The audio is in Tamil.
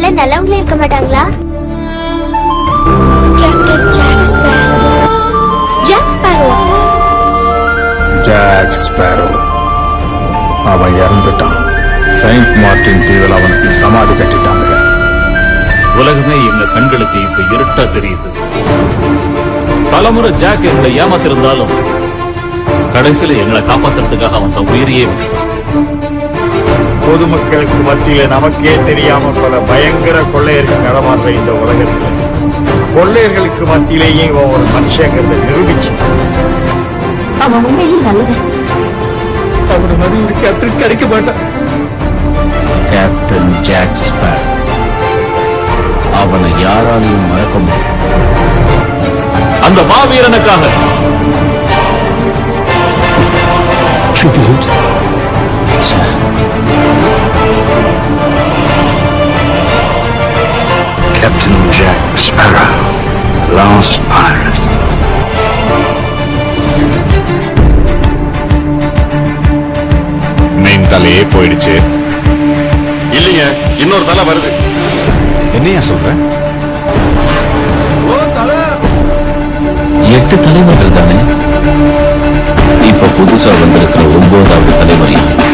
நேவில நல்லவங்களே இருக்க மாட்டாங்களா captain Jack Sparrow Jack Sparrow Jack Sparrow அவன் இறந்துட்டான் செயின்ட் மார்ட்டின் தீவில் அவனுக்கு சமாதி கட்டிட்டாங்க உலகமே எங்க கண்களுக்கு இப்ப இருட்டா தெரியுது பலமுறை ஜாக் எங்களை ஏமாத்திருந்தாலும் கடைசியில எங்களை காப்பாத்துறதுக்காக அவன் தன் உயிரையே விட்டான். பொதுமக்களுக்கு மத்தியில நமக்கே தெரியாம பல பயங்கர கொள்ளையர்கள் நடமாடுற இந்த உலகத்துல கொள்ளையர்களுக்கு மத்தியிலேயே இவன் ஒரு மனுஷங்கிறத நிரூபிச்சுட்டான் அவன் உண்மையிலேயே நல்லவன் அவனை மாதிரி ஒரு கேப்டன் கிடைக்க மாட்டான் கேப்டன் ஜாக் ஸ்பேர் அவனை யாராலையும் மறக்க முடியும் அந்த மாவீரனுக்காக tribute captain Jack Sparrow last pirate main தலையே போயிடுச்சு இல்லைங்க இன்னொரு தலை வருது என்னையா சொல்ற எட்டு தலைவர்கள் தானே இப்ப புதுசா வந்திருக்கிற ஒன்பதாவது தலைவரையும்